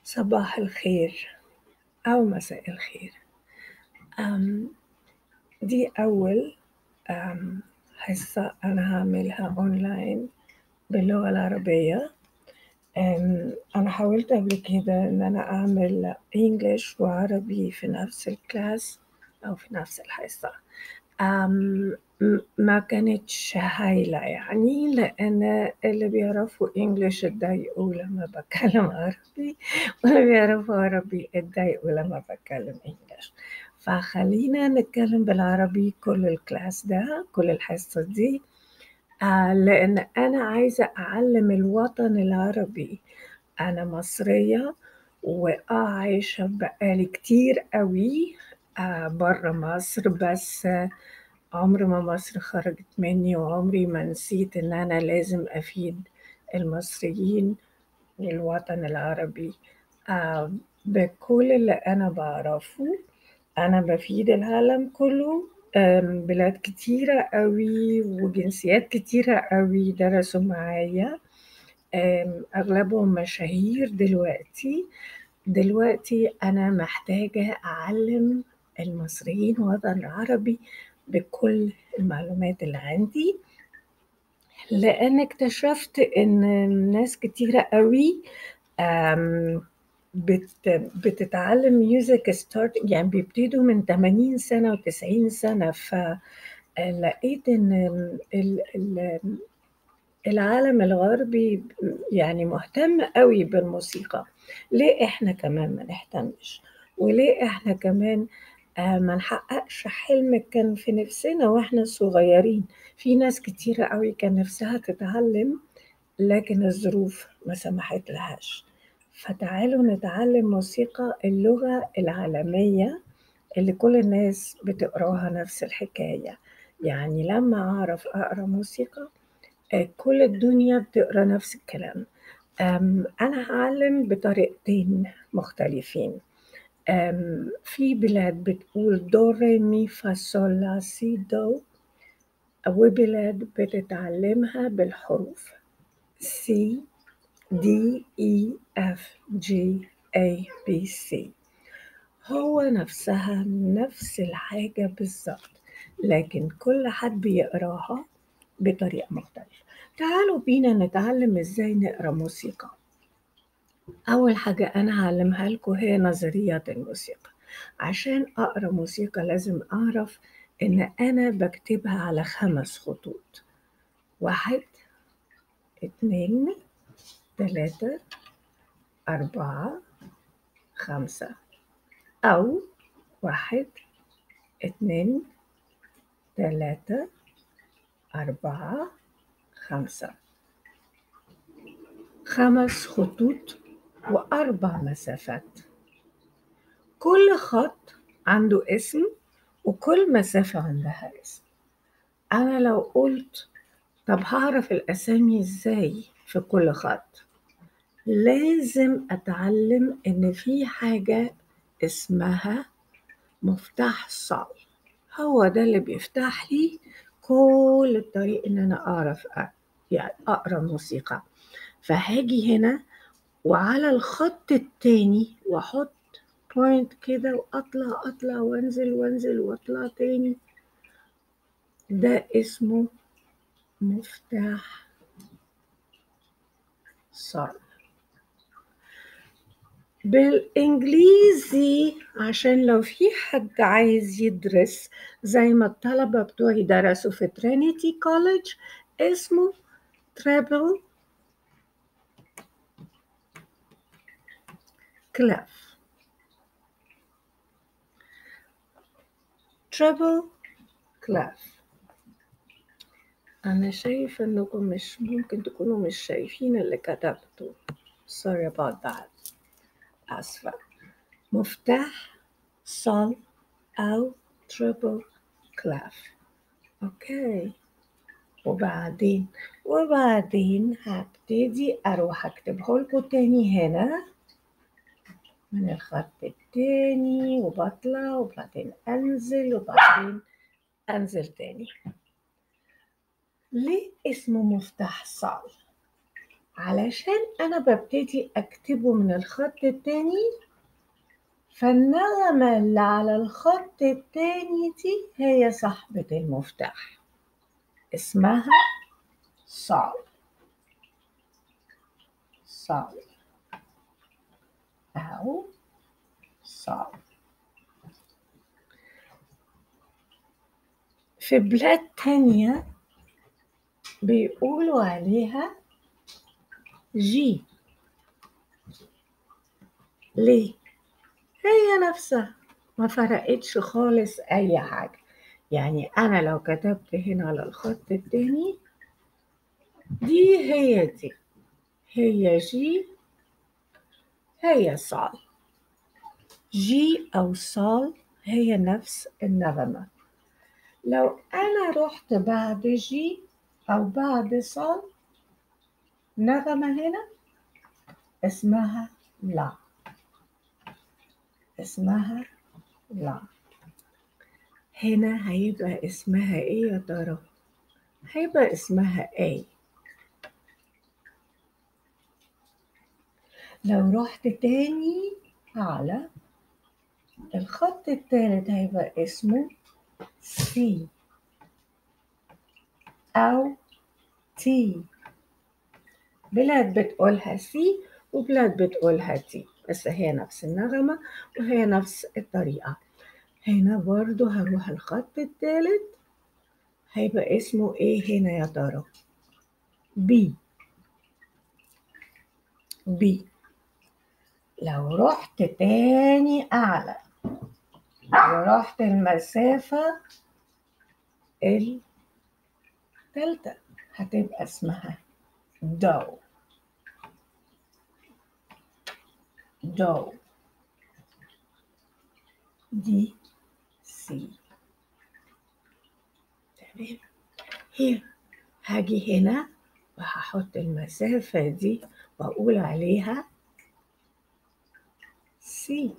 صباح الخير أو مساء الخير أم دي أول أم حصة أنا هعملها أونلاين باللغة العربية أم أنا حاولت قبل كده إن أنا أعمل إنجليش وعربي في نفس الكلاس أو في نفس الحصة أم ما كانتش هايلة يعني لأن اللي بيعرفوا إنجليش اتضايقوا لما بتكلم عربي واللي بيعرفوا عربي اتضايقوا لما بتكلم إنجليش فخلينا نتكلم بالعربي كل الكلاس ده كل الحصة دي آه لأن أنا عايزة أعلم الوطن العربي أنا مصرية وآه عايشة بقالي كتير قوي آه برا مصر بس آه عمر ما مصر خرجت مني وعمري ما نسيت إن أنا لازم أفيد المصريين والوطن العربي آه بكل اللي أنا بعرفه أنا بفيد العالم كله آم، بلاد كتيرة قوي وجنسيات كتيرة قوي درسوا معايا آم، أغلبهم مشاهير دلوقتي دلوقتي أنا محتاجة أعلم المصريين والوطن العربي بكل المعلومات اللي عندي لأن اكتشفت إن ناس كتيرة قوي آم، بت بتتعلم ميوزك ستارت يعني بيبتدوا من 80 سنة و90 سنة فلقيت إن ال- ال- العالم الغربي يعني مهتم قوي بالموسيقى ليه إحنا كمان ما نهتمش وليه إحنا كمان آه، ما نحققش حلم كان في نفسنا وإحنا صغيرين في ناس كتيرة قوي كان نفسها تتعلم لكن الظروف ما سمحت لهاش فتعالوا نتعلم موسيقى اللغة العالمية اللي كل الناس بتقراها نفس الحكاية يعني لما أعرف أقرأ موسيقى آه، كل الدنيا بتقرأ نفس الكلام أم، أنا هعلم بطريقتين مختلفين أم، في بلاد بتقول دو ري مي فا صول لا سي دو وبلاد بتتعلمها بالحروف سي دي اي اف جي اي بي سي هو نفسها نفس الحاجة بالظبط لكن كل حد بيقراها بطريقة مختلفة تعالوا بينا نتعلم ازاي نقرا موسيقى أول حاجة أنا هعلمها لكم هي نظريات الموسيقى عشان أقرأ موسيقى لازم أعرف إن أنا بكتبها على خمس خطوط واحد اتنين تلاتة أربعة خمسة أو واحد اتنين تلاتة أربعة خمسة خمس خطوط وأربع مسافات كل خط عنده اسم وكل مسافة عندها اسم أنا لو قلت طب هعرف الأسامي إزاي في كل خط لازم أتعلم إن في حاجة اسمها مفتاح صال هو ده اللي بيفتح لي كل الطريق إن أنا أعرف أ- يعني أقرأ موسيقى فهاجي هنا وعلى الخط التاني واحط بوينت كده واطلع اطلع وانزل وانزل واطلع تاني ده اسمه مفتاح صال بالانجليزي عشان لو في حد عايز يدرس زي ما الطلبة بتوعي درسوا في ترينيتي كوليدج اسمه تريبل كلاف تريبل كلاف أنا شايفة إنكم مش ممكن تكونوا مش شايفين اللي كتبته sorry about that آسفة مفتاح صال أو تريبل كلاف أوكي وبعدين وبعدين هبتدي أروح أكتبه لكم تاني هنا من الخط التاني وبطلع وبعدين أنزل وبعدين أنزل تاني ليه اسمه مفتاح صال؟ علشان أنا ببتدي أكتبه من الخط التاني فالنغمة اللي على الخط التاني دي هي صاحبة المفتاح اسمها صال صال أو صال في بلاد تانية بيقولوا عليها جي ليه؟ هي نفسها ما فرقتش خالص أي حاجة يعني أنا لو كتبت هنا على الخط التاني دي هي دي هي جي هي صال جي أو صال هي نفس النغمة لو أنا رحت بعد جي أو بعد صال نغمة هنا اسمها لا اسمها لا هنا هيبقى اسمها ايه يا ترى هيبقى اسمها ايه لو رحت تاني على الخط التالت هيبقى اسمه سي أو تي بلاد بتقولها سي وبلاد بتقولها تي بس هي نفس النغمة وهي نفس الطريقة هنا برضو هروح الخط التالت هيبقى اسمه ايه هنا يا ترى بي بي لو رحت تاني أعلى ورحت المسافة التالتة هتبقى اسمها دو دو دي سي تمام هنا هاجي هنا وهحط المسافة دي وأقول عليها سي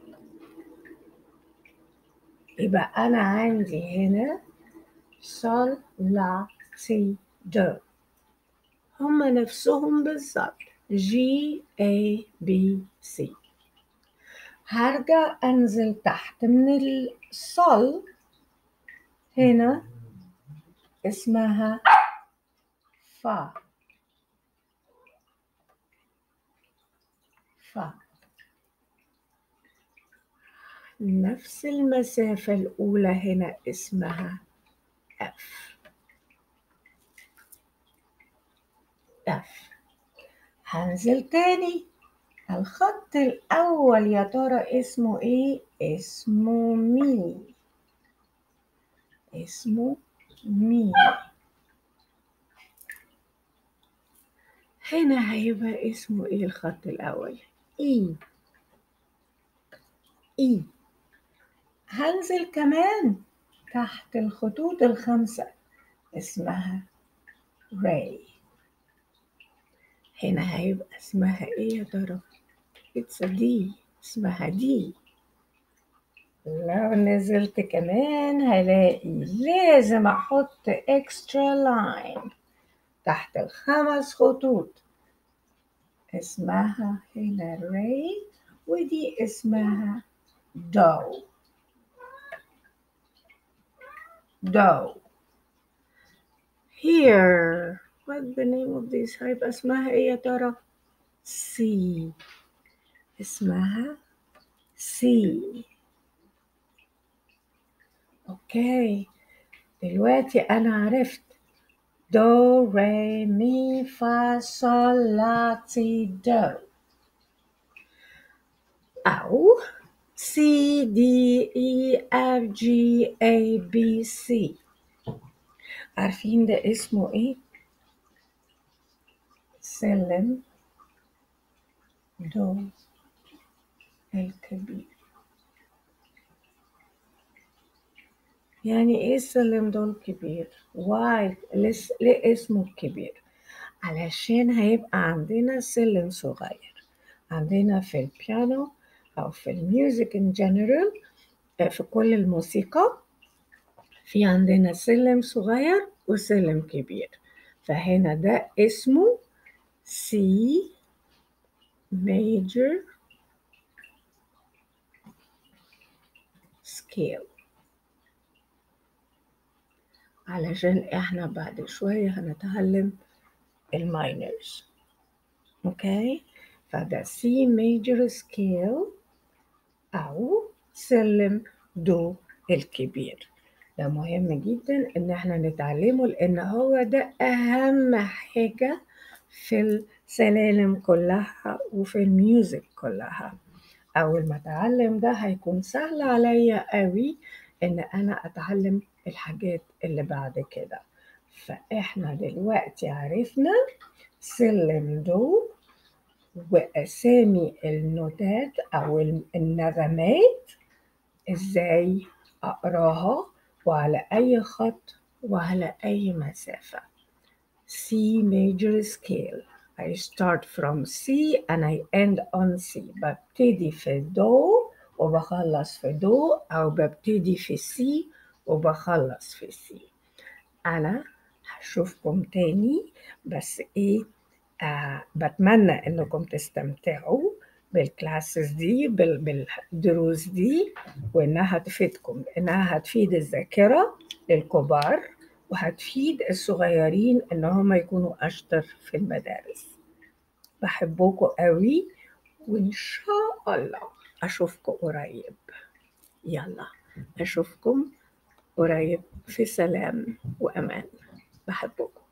يبقى أنا عندي هنا صل لا سي دو هما نفسهم بالظبط جي اي بي سي هرجع انزل تحت من الصل هنا اسمها فا فا نفس المسافة الأولى هنا اسمها اف اف هنزل تاني الخط الأول يا ترى اسمه إيه؟ اسمه مي اسمه مي هنا هيبقى اسمه إيه الخط الأول؟ إي إي هنزل كمان تحت الخطوط الخمسة اسمها راي هنا هيبقى اسمها ايه يا ترى اتس دي اسمها دي لو نزلت كمان هلاقي لازم احط اكسترا لاين تحت الخمس خطوط اسمها هنا راي ودي اسمها دو دو here what the name of this هيبقى اسمها ايه يا ترى سي اسمها سي اوكي دلوقتي انا عرفت دو ري مي فا صول لا تي دو او سي دي اي اف جي اي بي سي عارفين ده اسمه ايه سلم دو الكبير يعني ايه السلم دو الكبير واي لس- ليه اسمه الكبير علشان هيبقى عندنا سلم صغير عندنا في البيانو او في الميوزك ان جنرال في كل الموسيقى في عندنا سلم صغير وسلم كبير فهنا ده اسمه C major scale علشان احنا بعد شوية هنتعلم الماينرز اوكي فده C major scale أو سلم دو الكبير ده مهم جدا ان احنا نتعلمه لان هو ده اهم حاجة في السلالم كلها وفي الميوزك كلها اول ما اتعلم ده هيكون سهل عليا قوي ان انا اتعلم الحاجات اللي بعد كده فاحنا دلوقتي عرفنا سلم دو واسامي النوتات او النغمات ازاي اقراها وعلى اي خط وعلى اي مسافة C major scale I start from C and I end on C ببتدي في دو وبخلص في دو أو ببتدي في سي وبخلص في سي أنا هشوفكم تاني بس إيه آه بتمنى إنكم تستمتعوا بالكلاسز دي بالدروس دي وإنها تفيدكم إنها هتفيد الذاكرة للكبار وهتفيد الصغيرين إن هم يكونوا أشطر في المدارس بحبكم قوي وإن شاء الله أشوفكم قريب يلا أشوفكم قريب في سلام وأمان بحبكم